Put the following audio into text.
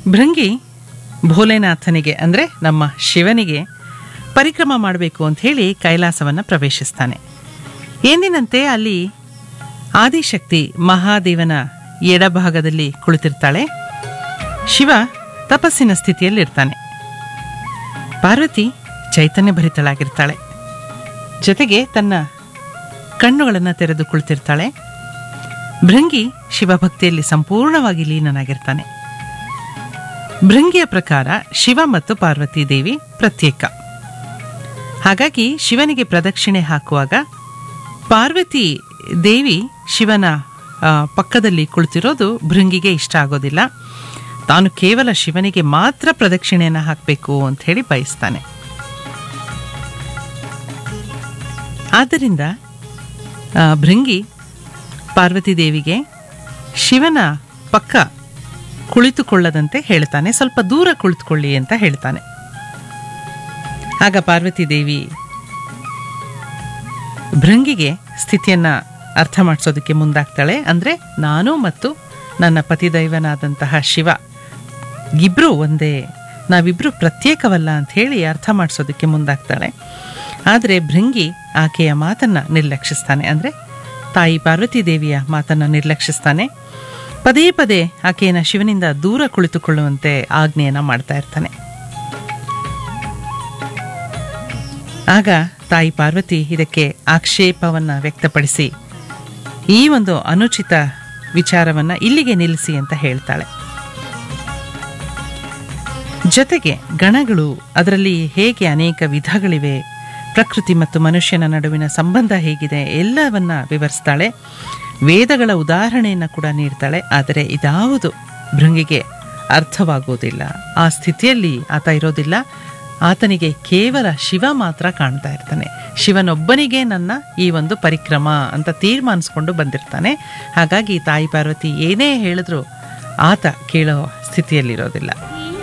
ಭೃಂಗಿ ಭೋಲೆನಾಥನಿಗೆ ಅಂದರೆ ನಮ್ಮ ಶಿವನಿಗೆ ಪರಿಕ್ರಮ ಮಾಡಬೇಕು ಅಂತ ಹೇಳಿ ಕೈಲಾಸವನ್ನು ಪ್ರವೇಶಿಸ್ತಾನೆ ಎಂದಿನಂತೆ ಅಲ್ಲಿ ಆದಿಶಕ್ತಿ ಮಹಾದೇವನ ಎಡಭಾಗದಲ್ಲಿ ಕುಳಿತಿರ್ತಾಳೆ ಶಿವ ತಪಸ್ಸಿನ ಸ್ಥಿತಿಯಲ್ಲಿರ್ತಾನೆ ಪಾರ್ವತಿ ಚೈತನ್ಯ ಭರಿತಳಾಗಿರ್ತಾಳೆ ಜೊತೆಗೆ ತನ್ನ ಕಣ್ಣುಗಳನ್ನು ತೆರೆದು ಕುಳಿತಿರ್ತಾಳೆ ಭೃಂಗಿ ಶಿವಭಕ್ತಿಯಲ್ಲಿ ಸಂಪೂರ್ಣವಾಗಿ ಲೀನನಾಗಿರ್ತಾನೆ ಭೃಂಗಿಯ ಪ್ರಕಾರ ಶಿವ ಮತ್ತು ಪಾರ್ವತಿ ದೇವಿ ಪ್ರತ್ಯೇಕ ಹಾಗಾಗಿ ಶಿವನಿಗೆ ಪ್ರದಕ್ಷಿಣೆ ಹಾಕುವಾಗ ಪಾರ್ವತಿ ದೇವಿ ಶಿವನ ಆ, ಪಕ್ಕದಲ್ಲಿ ಕುಳಿತಿರೋದು ಭೃಂಗಿಗೆ ಇಷ್ಟ ಆಗೋದಿಲ್ಲ ತಾನು ಕೇವಲ ಶಿವನಿಗೆ ಮಾತ್ರ ಪ್ರದಕ್ಷಿಣೆಯನ್ನು ಹಾಕಬೇಕು ಅಂತ ಹೇಳಿ ಬಯಸ್ತಾನೆ ಆದ್ದರಿಂದ ಆ, ಭೃಂಗಿ ಪಾರ್ವತಿ ದೇವಿಗೆ ಶಿವನ ಪಕ್ಕ ಕುಳಿತುಕೊಳ್ಳದಂತೆ ಹೇಳ್ತಾನೆ ಸ್ವಲ್ಪ ದೂರ ಕುಳಿತುಕೊಳ್ಳಿ ಅಂತ ಹೇಳ್ತಾನೆ ಆಗ ಪಾರ್ವತಿ ದೇವಿ ಭೃಂಗಿಗೆ ಸ್ಥಿತಿಯನ್ನ ಅರ್ಥ ಮಾಡಿಸೋದಕ್ಕೆ ಮುಂದಾಗ್ತಾಳೆ ಅಂದರೆ ನಾನು ಮತ್ತು ನನ್ನ ಪತಿದೈವನಾದಂತಹ ಶಿವ ಇಬ್ಬರು ಒಂದೇ ನಾವಿಬ್ಬರು ಪ್ರತ್ಯೇಕವಲ್ಲ ಅಂತ ಹೇಳಿ ಅರ್ಥ ಮಾಡಿಸೋದಕ್ಕೆ ಮುಂದಾಗ್ತಾಳೆ ಆದರೆ ಭೃಂಗಿ ಆಕೆಯ ಮಾತನ್ನು ನಿರ್ಲಕ್ಷಿಸ್ತಾನೆ ಅಂದರೆ ತಾಯಿ ಪಾರ್ವತಿ ದೇವಿಯ ಮಾತನ್ನು ನಿರ್ಲಕ್ಷಿಸ್ತಾನೆ ಪದೇ ಪದೇ ಆಕೆಯನ್ನು ಶಿವನಿಂದ ದೂರ ಕುಳಿತುಕೊಳ್ಳುವಂತೆ ಆಜ್ಞೆಯನ್ನು ಮಾಡ್ತಾ ಇರ್ತಾನೆ ಆಗ ತಾಯಿ ಪಾರ್ವತಿ ಇದಕ್ಕೆ ಆಕ್ಷೇಪವನ್ನು ವ್ಯಕ್ತಪಡಿಸಿ ಈ ಒಂದು ಅನುಚಿತ ವಿಚಾರವನ್ನು ಇಲ್ಲಿಗೆ ನಿಲ್ಲಿಸಿ ಅಂತ ಹೇಳ್ತಾಳೆ ಜೊತೆಗೆ ಗಣಗಳು ಅದರಲ್ಲಿ ಹೇಗೆ ಅನೇಕ ವಿಧಗಳಿವೆ ಪ್ರಕೃತಿ ಮತ್ತು ಮನುಷ್ಯನ ನಡುವಿನ ಸಂಬಂಧ ಹೇಗಿದೆ ಎಲ್ಲವನ್ನ ವಿವರಿಸ್ತಾಳೆ ವೇದಗಳ ಉದಾಹರಣೆಯನ್ನು ಕೂಡ ನೀಡ್ತಾಳೆ ಆದರೆ ಇದಾವುದು ಭೃಂಗಿಗೆ ಅರ್ಥವಾಗುವುದಿಲ್ಲ ಆ ಸ್ಥಿತಿಯಲ್ಲಿ ಆತ ಇರೋದಿಲ್ಲ ಆತನಿಗೆ ಕೇವಲ ಶಿವ ಮಾತ್ರ ಕಾಣ್ತಾ ಇರ್ತಾನೆ ಶಿವನೊಬ್ಬನಿಗೆ ನನ್ನ ಈ ಒಂದು ಪರಿಕ್ರಮ ಅಂತ ತೀರ್ಮಾನಿಸ್ಕೊಂಡು ಬಂದಿರ್ತಾನೆ ಹಾಗಾಗಿ ತಾಯಿ ಪಾರ್ವತಿ ಏನೇ ಹೇಳಿದ್ರು ಆತ ಕೇಳೋ ಸ್ಥಿತಿಯಲ್ಲಿರೋದಿಲ್ಲ